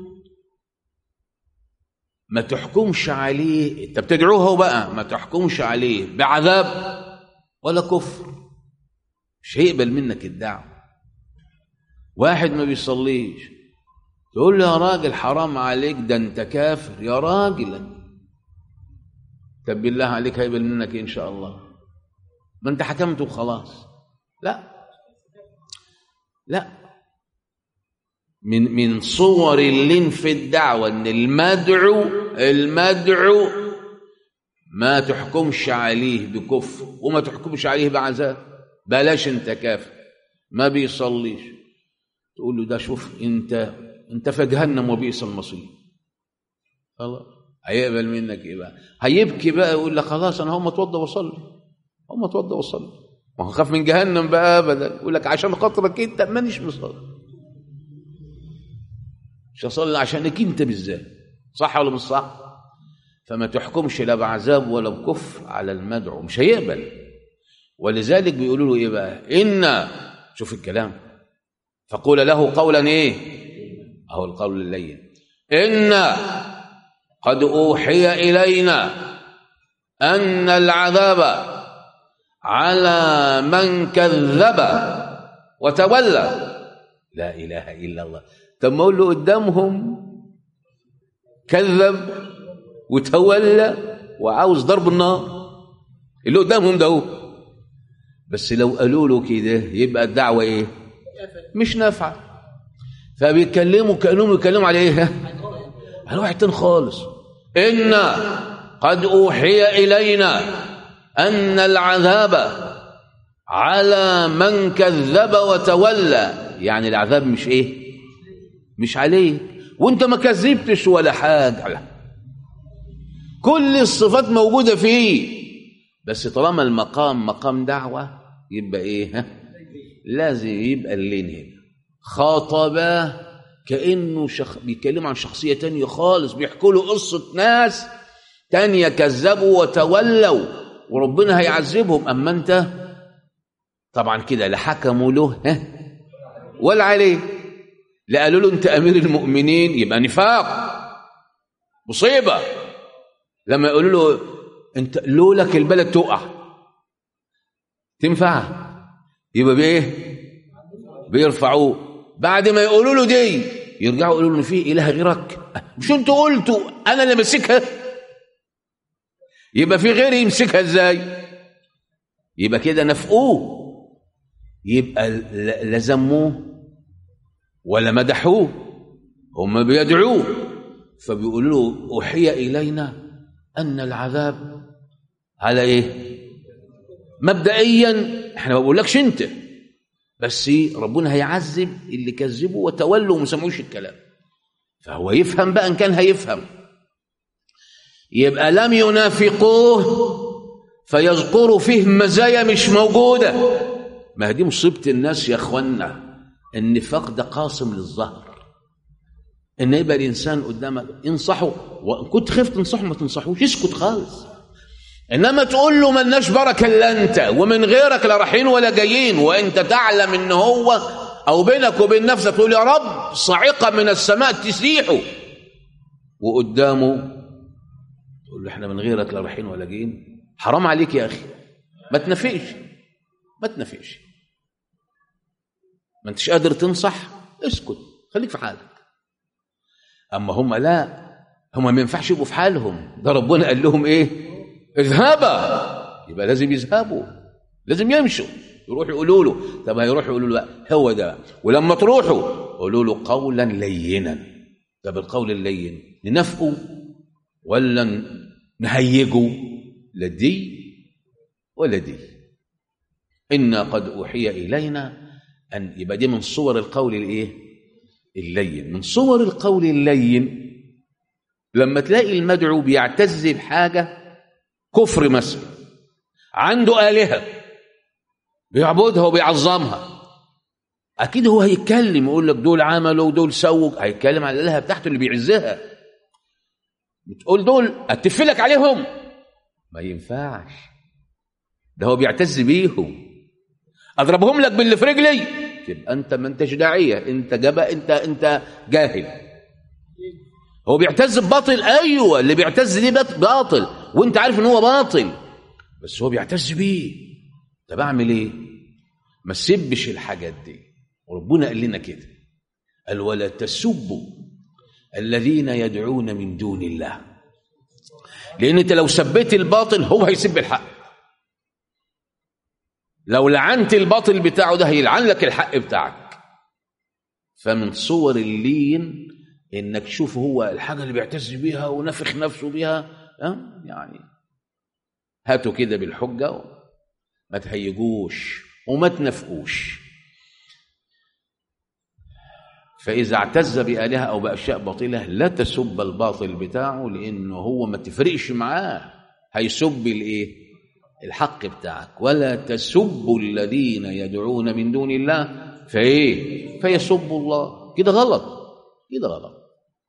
ما تحكمش عليه انت بتدعوه بقى ما تحكمش عليه بعذاب ولا كفر مش هيقبل منك الدعوة واحد ما بيصليش تقول له يا راجل حرام عليك ده انت كافر يا راجل طب بالله عليك هيقبل منك إيه ان شاء الله ما انت حكمت وخلاص لا لا من من صور اللين في الدعوه ان المدعو المدعو ما تحكمش عليه بكفر وما تحكمش عليه بعذاب بلاش انت كافر ما بيصليش تقول له ده شوف انت انت في جهنم وبئس المصير خلاص هيقبل منك ايه بقى هيبكي بقى يقول لك خلاص انا هقوم اتوضى واصلي هقوم اتوضى واصلي ما هو خاف من جهنم بقى ابدا يقول لك عشان خاطرك انت مانيش مصلي مش هصلي عشانك انت بالذات صح ولا مش صح فما تحكمش لا بعذاب ولا بكفر على المدعو مش هيقبل ولذلك بيقولوا له ايه بقى ان شوف الكلام فقول له قولا ايه اهو القول اللين ان قد اوحي الينا ان العذاب على من كذب وتولى لا اله الا الله طب ما اقول له قدامهم كذب وتولى وعاوز ضرب النار اللي قدامهم ده هو بس لو قالوا له كده يبقى الدعوه ايه مش نافعه فبيتكلموا كانهم يتكلموا على ايه على واحد تاني خالص ان قد اوحي الينا ان العذاب على من كذب وتولى يعني العذاب مش ايه مش عليه وانت ما كذبتش ولا حاجه كل الصفات موجوده فيه بس طالما المقام مقام دعوه يبقى ايه ها لازم يبقى اللين هنا خاطباه كانه شخ... بيتكلم عن شخصيه تانية خالص بيحكوا له قصه ناس تانية كذبوا وتولوا وربنا هيعذبهم اما انت طبعا كده لا حكموا له ها ولا عليه لا قالوا له انت امير المؤمنين يبقى نفاق مصيبه لما يقولوا له انت لولك البلد تقع تنفع يبقى بايه بيرفعوه بعد ما يقولوا له دي يرجعوا يقولوا له في اله غيرك مش انتوا قلتوا انا اللي ماسكها يبقى في غيري يمسكها ازاي يبقى كده نفقوه يبقى لا ذموه ولا مدحوه هم بيدعوه فبيقولوا له اوحي الينا ان العذاب على ايه مبدئيا احنا ما بقولكش انت بس ربنا هيعذب اللي كذبوا وتولوا وما سمعوش الكلام فهو يفهم بقى ان كان هيفهم يبقى لم ينافقوه فيذكروا فيه مزايا مش موجوده ما دي مصيبه الناس يا اخوانا النفاق ده قاسم للظهر ان يبقى الانسان قدامك انصحه وان كنت خايف تنصحه ما تنصحوش اسكت خالص انما تقول له ملناش بركه الا انت ومن غيرك لا رايحين ولا جايين وانت تعلم ان هو او بينك وبين نفسك تقول يا رب صاعقه من السماء تسيحه وقدامه تقول له احنا من غيرك لا رايحين ولا جايين حرام عليك يا اخي ما تنافقش ما تنافقش ما انتش قادر تنصح اسكت خليك في حالك اما هم لا هم ما ينفعش يبقوا في حالهم ده ربنا قال لهم ايه اذهبا يبقى لازم يذهبوا لازم يمشوا يروحوا يقولوا له طب هيروحوا يقولوا له هو ده ولما تروحوا قولوا له قولا لينا طب القول اللين ننافقه ولا نهيجه لا دي ولا دي إنا قد أوحي إلينا أن يبقى دي من صور القول الإيه؟ اللين من صور القول اللين لما تلاقي المدعو بيعتز بحاجة كفر مثلا عنده آلهة بيعبدها وبيعظمها أكيد هو هيتكلم يقول لك دول عملوا ودول سووا هيتكلم على الآلهة بتاعته اللي بيعزها بتقول دول أتفلك عليهم ما ينفعش ده هو بيعتز بيهم اضربهم لك باللي في رجلي تبقى انت ما انتش داعيه انت جبا انت انت جاهل هو بيعتز بباطل ايوه اللي بيعتز ليه باطل وانت عارف ان هو باطل بس هو بيعتز بيه طب اعمل ايه ما تسبش الحاجات دي وربنا قال لنا كده قال ولا تسبوا الذين يدعون من دون الله لان انت لو سبيت الباطل هو هيسب الحق لو لعنت الباطل بتاعه ده هيلعن لك الحق بتاعك فمن صور اللين انك تشوف هو الحاجه اللي بيعتز بيها ونفخ نفسه بيها أه؟ يعني هاتوا كده بالحجه ما تهيجوش وما تنفقوش فإذا اعتز بآلهة أو بأشياء باطلة لا تسب الباطل بتاعه لأنه هو ما تفرقش معاه هيسب الإيه؟ الحق بتاعك ولا تسبوا الذين يدعون من دون الله فإيه؟ فيسبوا الله كده غلط كده غلط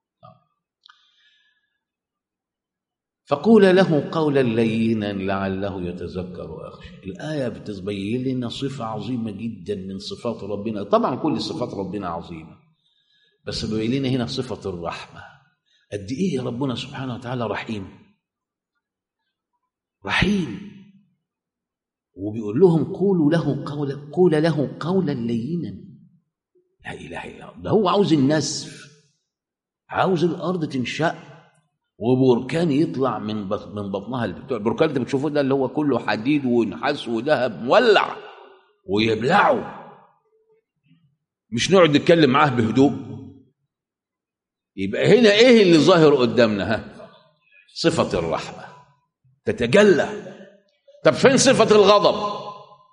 فقول له قولا لينا لعله يتذكر ويخشى الآية بتبين لنا صفة عظيمة جدا من صفات ربنا طبعا كل صفات ربنا عظيمة بس بيبين لنا هنا صفة الرحمة قد إيه ربنا سبحانه وتعالى رحيم رحيم وبيقول لهم قولوا له قولا قول له قولا لينا لا اله الا الله ده هو عاوز النسف عاوز الارض تنشق وبركان يطلع من بط- من بطنها البركان اللي بتشوفوه ده اللي هو كله حديد ونحاس وذهب مولع ويبلعه مش نقعد نتكلم معاه بهدوء يبقى هنا ايه اللي ظاهر قدامنا ها صفة الرحمة تتجلى طب فين صفة الغضب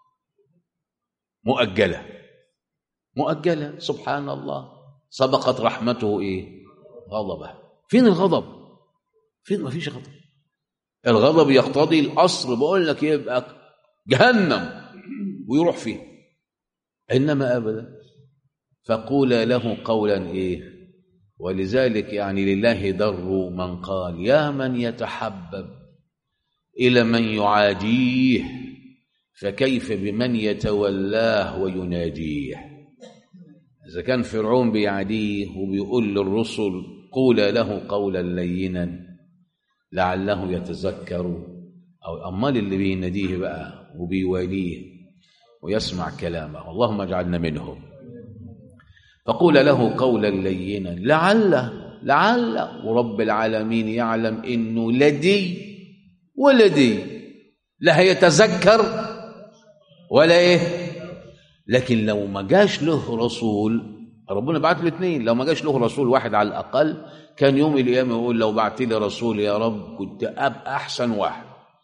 مؤجلة مؤجلة سبحان الله سبقت رحمته ايه غضبه فين الغضب فين ما فيش غضب الغضب يقتضي الأصل بقول لك يبقى جهنم ويروح فيه إنما أبدا فقول له قولا إيه ولذلك يعني لله در من قال يا من يتحبب إلى من يعاديه فكيف بمن يتولاه ويناديه إذا كان فرعون بيعاديه وبيقول للرسل قول له قولا لينا لعله يتذكر أو أمال اللي بيناديه بقى وبيواليه ويسمع كلامه اللهم اجعلنا منهم فقول له قولا لينا لعل لعل ورب العالمين يعلم انه لدي ولدي لا هيتذكر ولا ايه لكن لو ما جاش له رسول ربنا بعت له اثنين لو ما جاش له رسول واحد على الاقل كان يوم القيامه يقول لو بعت لي رسول يا رب كنت ابقى احسن واحد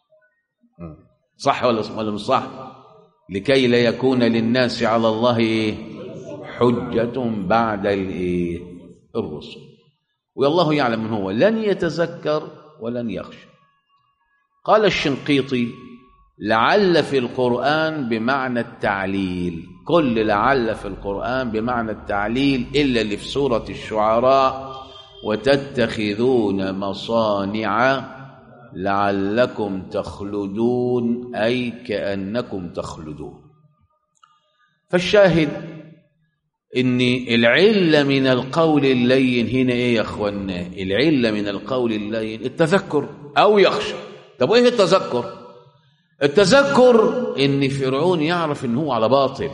صح ولا ولا مش صح لكي لا يكون للناس على الله ايه حجة بعد الايه الرسل والله يعلم من هو لن يتذكر ولن يخشى قال الشنقيطي لعل في القرآن بمعنى التعليل كل لعل في القرآن بمعنى التعليل إلا اللي في سورة الشعراء وتتخذون مصانع لعلكم تخلدون أي كأنكم تخلدون فالشاهد ان العله من القول اللين هنا ايه يا اخوانا العله من القول اللين التذكر او يخشى طب ايه التذكر التذكر ان فرعون يعرف ان هو على باطل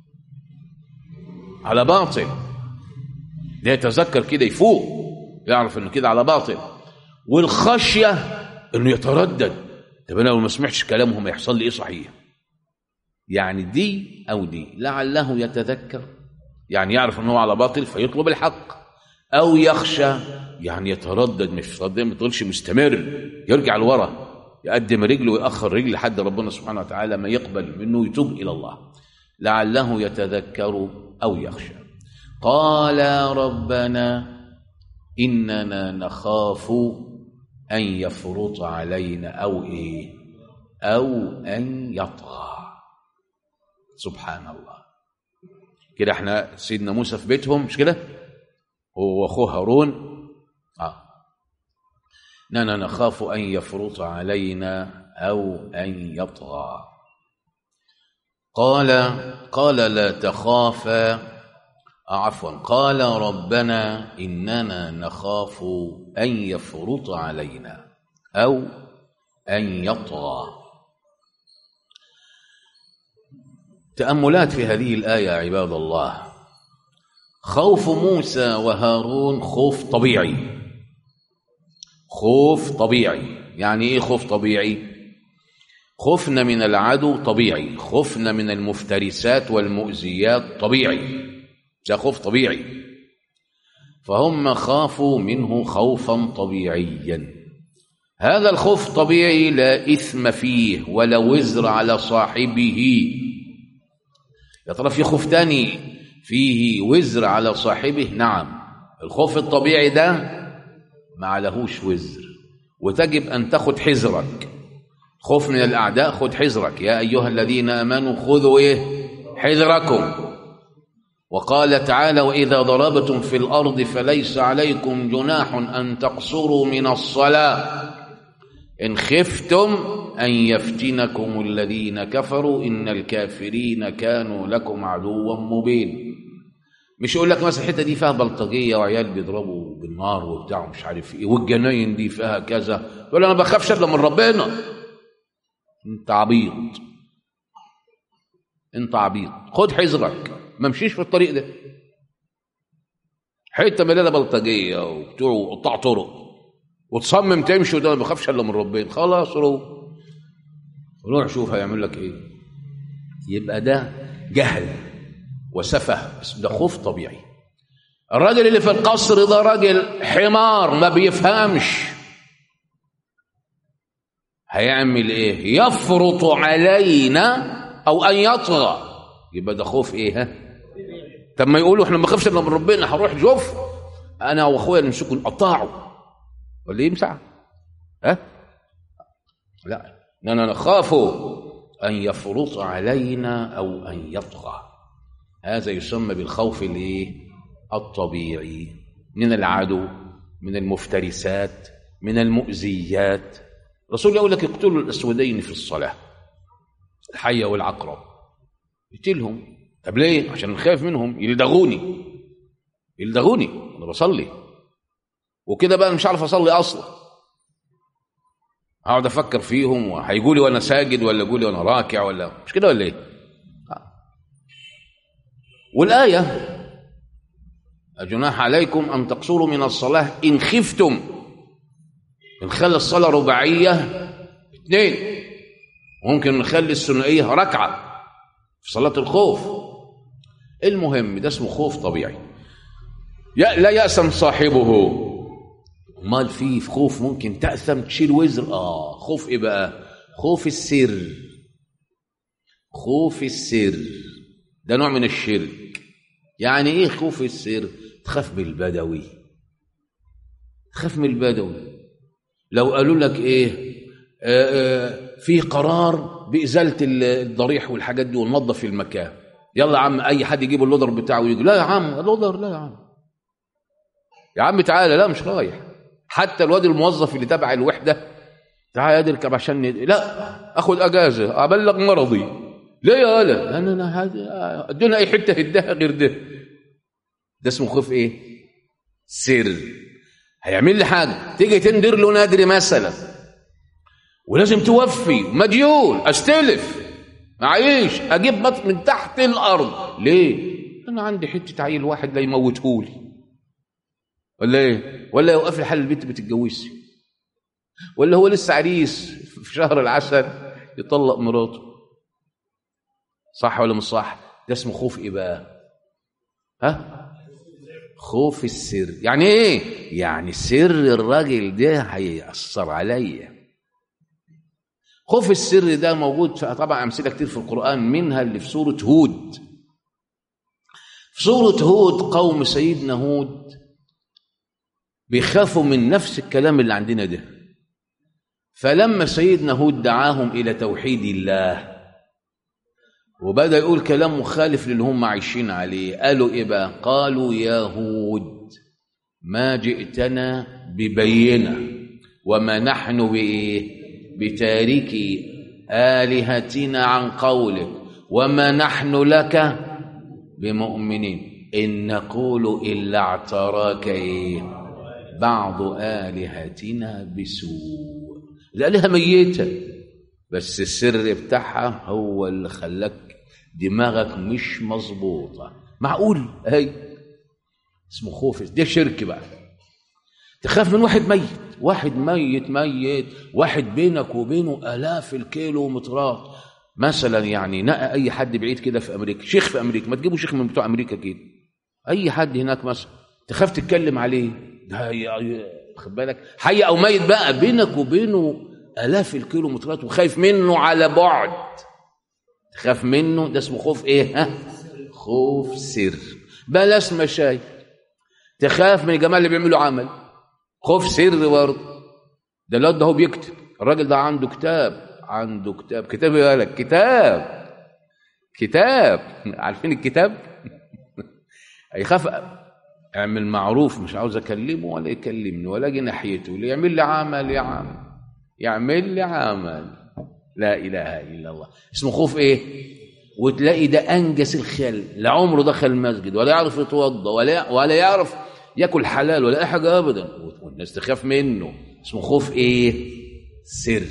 على باطل ده يتذكر كده يفوق يعرف انه كده على باطل والخشيه انه يتردد طب انا لو ما سمعتش كلامهم هيحصل لي ايه صحيح يعني دي او دي لعله يتذكر يعني يعرف ان هو على باطل فيطلب الحق او يخشى يعني يتردد مش يتردد ما تقولش مستمر يرجع لورا يقدم رجله ويأخر رجل لحد ربنا سبحانه وتعالى ما يقبل منه يتوب الى الله لعله يتذكر او يخشى قال ربنا اننا نخاف ان يفرط علينا او ايه او ان يطغى سبحان الله كده احنا سيدنا موسى في بيتهم مش كده هو واخوه هارون اه اننا نخاف ان يفرط علينا او ان يطغى قال قال لا تخافا آه عفوا قال ربنا اننا نخاف ان يفرط علينا او ان يطغى تأملات في هذه الآية يا عباد الله خوف موسى وهارون خوف طبيعي خوف طبيعي يعني ايه خوف طبيعي خوفنا من العدو طبيعي خوفنا من المفترسات والمؤذيات طبيعي ده خوف طبيعي فهم خافوا منه خوفا طبيعيا هذا الخوف طبيعي لا إثم فيه ولا وزر على صاحبه يا ترى في خوف تاني فيه وزر على صاحبه نعم الخوف الطبيعي ده ما عليهوش وزر وتجب أن تاخد حذرك خوف من الأعداء خد حذرك يا أيها الذين آمنوا خذوا إيه حذركم وقال تعالى وإذا ضربتم في الأرض فليس عليكم جناح أن تقصروا من الصلاة إن خفتم أن يفتنكم الذين كفروا إن الكافرين كانوا لكم عدوا مبين مش يقول لك مثلا الحته دي فيها بلطجيه وعيال بيضربوا بالنار وبتاع مش عارف ايه والجناين دي فيها كذا يقول انا بخافش الا من ربنا انت عبيط انت عبيط خد حذرك ما مشيش في الطريق ده حته مليانه بلطجيه وبتوع وقطاع طرق وتصمم تمشي وده ما بخافش الا من ربنا خلاص روح روح شوف هيعمل لك ايه يبقى ده جهل وسفه بس ده خوف طبيعي الراجل اللي في القصر ده راجل حمار ما بيفهمش هيعمل ايه يفرط علينا او ان يطغى يبقى ده خوف ايه ها طب ما يقولوا احنا ما نخافش الا من ربنا هروح جوف انا واخويا نمسكوا نقطعه ولا يمسع ها لا اننا نخاف ان يفرط علينا او ان يطغى هذا يسمى بالخوف الايه الطبيعي من العدو من المفترسات من المؤذيات الرسول يقول لك اقتلوا الاسودين في الصلاه الحيه والعقرب اقتلهم طب ليه عشان نخاف منهم يلدغوني يلدغوني انا بصلي وكده بقى مش عارف اصلي اصلا اقعد افكر فيهم وهيجوا لي وانا ساجد ولا يجوا لي وانا راكع ولا مش كده ولا ايه والايه جناح عليكم ان تقصروا من الصلاه ان خفتم نخلي الصلاه رباعيه اثنين ممكن نخلي الثنائيه ركعه في صلاه الخوف المهم ده اسمه خوف طبيعي لا يأسم صاحبه امال في خوف ممكن تأثم تشيل وزر اه خوف ايه بقى خوف السر خوف السر ده نوع من الشرك يعني ايه خوف السر تخاف من البدوي تخاف من البدوي لو قالوا لك ايه آه آه في قرار بإزالة الضريح والحاجات دي وننظف المكان يلا يا عم اي حد يجيب اللودر بتاعه ويجي لا يا عم اللودر لا يا عم يا عم تعالى لا مش رايح حتى الواد الموظف اللي تبع الوحده تعالى اركب عشان ند... لا اخد اجازه ابلغ مرضي ليه يا ولا انا انا هذا ادونا اي حته هدها غير ده ده اسمه خوف ايه سر هيعمل لي حاجه تيجي تندر له نادري مثلا ولازم توفي مديون استلف معيش اجيب مط من تحت الارض ليه انا عندي حته عيل واحد لا يموتهولي ولا ايه ولا يوقف لي حل البنت بتتجوزش ولا هو لسه عريس في شهر العسل يطلق مراته صح ولا مش صح ده اسمه خوف ايه بقى ها خوف السر يعني ايه يعني سر الراجل ده هيأثر عليا خوف السر ده موجود في طبعا امثله كتير في القران منها اللي في سوره هود في سوره هود قوم سيدنا هود بيخافوا من نفس الكلام اللي عندنا ده فلما سيدنا هود دعاهم الى توحيد الله وبدا يقول كلام مخالف للي هم عايشين عليه قالوا ايه بقى قالوا يا هود ما جئتنا ببينه وما نحن بايه بتاركي آلهتنا عن قولك وما نحن لك بمؤمنين إن نقول إلا اعتراك إيه بعض آلهتنا بسوء الآلهة ميتة بس السر بتاعها هو اللي خلاك دماغك مش مظبوطة معقول هي اسمه خوف ده شرك بقى تخاف من واحد ميت واحد ميت ميت واحد بينك وبينه آلاف الكيلومترات مثلا يعني نقى أي حد بعيد كده في أمريكا شيخ في أمريكا ما تجيبوا شيخ من بتوع أمريكا كده أي حد هناك مثلا تخاف تتكلم عليه ده ي- خد بالك حي أو ميت بقى بينك وبينه آلاف الكيلومترات وخايف منه على بعد تخاف منه ده اسمه خوف ايه ها خوف سر بلاش مشاي تخاف من الجماعه اللي بيعملوا عمل خوف سر برضه ده الواد ده هو بيكتب الراجل ده عنده كتاب عنده كتاب كتاب ايه لك كتاب كتاب عارفين الكتاب هيخاف اعمل معروف مش عاوز اكلمه ولا يكلمني ولا اجي ناحيته اللي يعمل لي عمل يا عم يعمل لي عمل لا اله الا الله اسمه خوف ايه وتلاقي ده انجس الخل لا عمره دخل المسجد ولا يعرف يتوضا ولا ولا يعرف ياكل حلال ولا اي حاجه ابدا والناس تخاف منه اسمه خوف ايه سر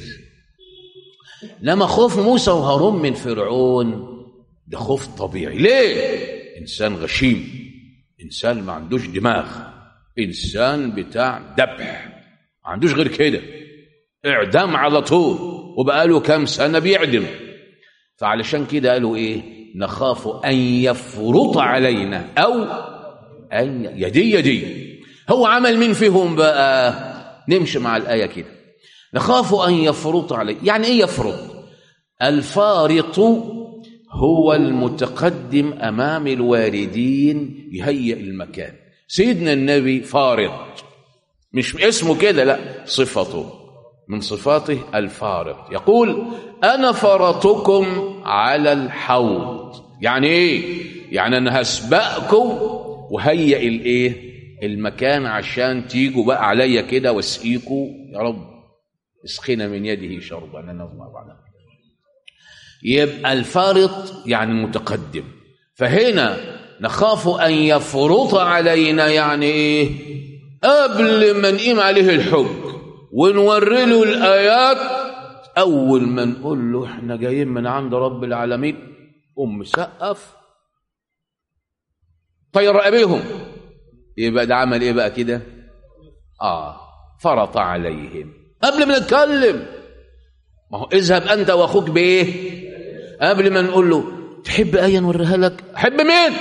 لما خوف موسى وهارون من فرعون ده خوف طبيعي ليه انسان غشيم انسان ما عندوش دماغ انسان بتاع ذبح ما عندوش غير كده اعدام على طول وبقاله كام سنه بيعدم فعلشان كده قالوا ايه نخاف ان يفرط علينا او ان يدي يدي هو عمل مين فيهم بقى نمشي مع الايه كده نخاف ان يفرط علي يعني ايه يفرط الفارط هو المتقدم امام الواردين يهيئ المكان سيدنا النبي فارط مش اسمه كده لا صفته من صفاته الفارط يقول انا فرطكم على الحوض يعني ايه يعني انا هسبقكم وهيئ الايه المكان عشان تيجوا بقى عليا كده واسقيكوا يا رب اسقنا من يده شربا انا نظمع بعدها يبقى الفارط يعني المتقدم فهنا نخاف ان يفرط علينا يعني ايه قبل ما نقيم عليه الحج ونوري له الايات اول ما نقول له احنا جايين من عند رب العالمين قوم مسقف طير رقبيهم يبقى ده عمل ايه بقى كده اه فرط عليهم قبل ما نتكلم ما هو اذهب انت واخوك بايه قبل ما نقول له تحب ايه نوريها لك حب مين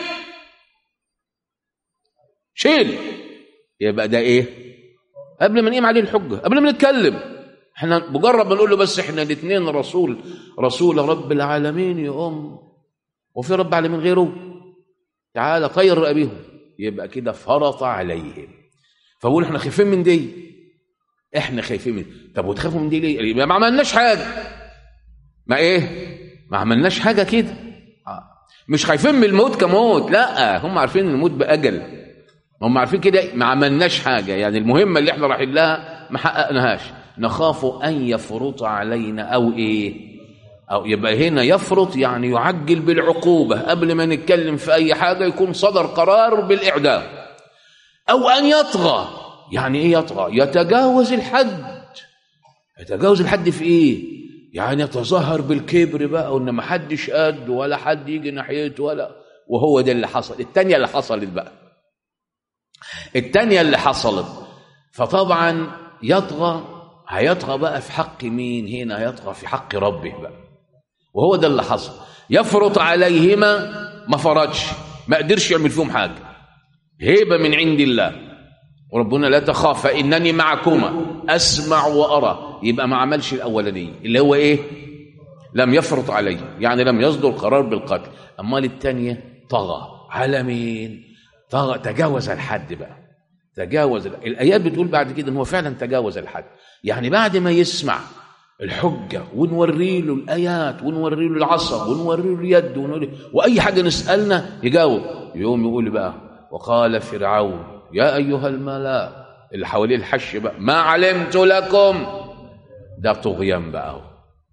شيل يبقى ده ايه قبل ما نقيم عليه الحجه قبل ما نتكلم احنا مجرد ما نقول له بس احنا الاثنين رسول رسول رب العالمين يقوم وفي رب العالمين غيره تعالى طير رقبيهم يبقى كده فرط عليهم فبقول احنا خايفين من دي احنا خايفين من طب وتخافوا من دي ليه يبقى ما عملناش حاجه ما ايه ما عملناش حاجه كده آه. مش خايفين من الموت كموت لا هم عارفين ان الموت باجل هم عارفين كده ما عملناش حاجه يعني المهمه اللي احنا رايحين لها ما حققناهاش نخاف ان يفرط علينا او ايه او يبقى هنا يفرط يعني يعجل بالعقوبه قبل ما نتكلم في اي حاجه يكون صدر قرار بالاعدام او ان يطغى يعني ايه يطغى يتجاوز الحد يتجاوز الحد في ايه يعني يتظاهر بالكبر بقى وان ما حدش قد ولا حد يجي ناحيته ولا وهو ده اللي حصل الثانيه اللي حصلت بقى الثانيه اللي حصلت فطبعا يطغى هيطغى بقى في حق مين هنا يطغى في حق ربه بقى وهو ده اللي حصل يفرط عليهما ما فرطش ما قدرش يعمل فيهم حاجه هيبه من عند الله وربنا لا تخاف فانني معكما اسمع وارى يبقى ما عملش الاولانيه اللي هو ايه لم يفرط عليه يعني لم يصدر قرار بالقتل امال الثانيه طغى على مين طغى تجاوز الحد بقى تجاوز الايات بتقول بعد كده ان هو فعلا تجاوز الحد يعني بعد ما يسمع الحجة ونوري له الآيات ونوري له العصا ونوري له اليد ونوري وأي حاجة نسألنا يجاوب يوم يقول بقى وقال فرعون يا أيها الملأ اللي حواليه الحش بقى ما علمت لكم ده طغيان بقى هو.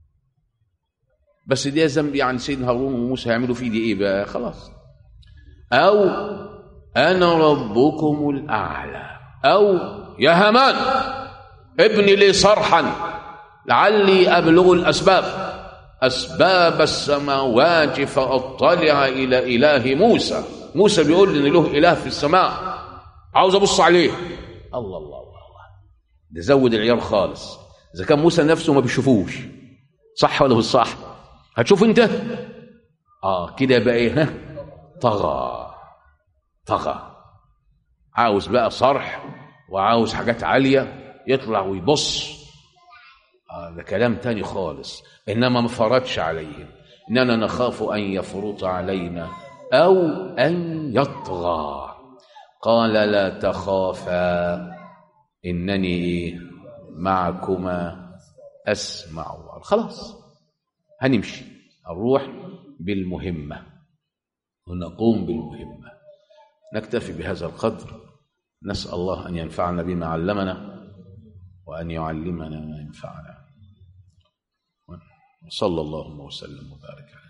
بس دي ذنب يعني سيدنا هارون وموسى هيعملوا فيه دي ايه بقى خلاص او انا ربكم الاعلى او يا هامان ابني لي صرحا لعلي ابلغ الاسباب اسباب السماوات فاطلع الى اله موسى موسى بيقول ان له اله في السماء عاوز ابص عليه الله الله الله ده زود العيار خالص اذا كان موسى نفسه ما بيشوفوش صح ولا مش صح هتشوف انت اه كده بقى ايه ها طغى طغى عاوز بقى صرح وعاوز حاجات عاليه يطلع ويبص آه ده كلام تاني خالص انما ما فرضش عليهم اننا نخاف ان يفرط علينا او ان يطغى قال لا تخافا انني معكما اسمع وأرى. خلاص هنمشي نروح بالمهمه ونقوم بالمهمه نكتفي بهذا القدر نسال الله ان ينفعنا بما علمنا وان يعلمنا ما ينفعنا وصلى اللهم وسلم وبارك عليه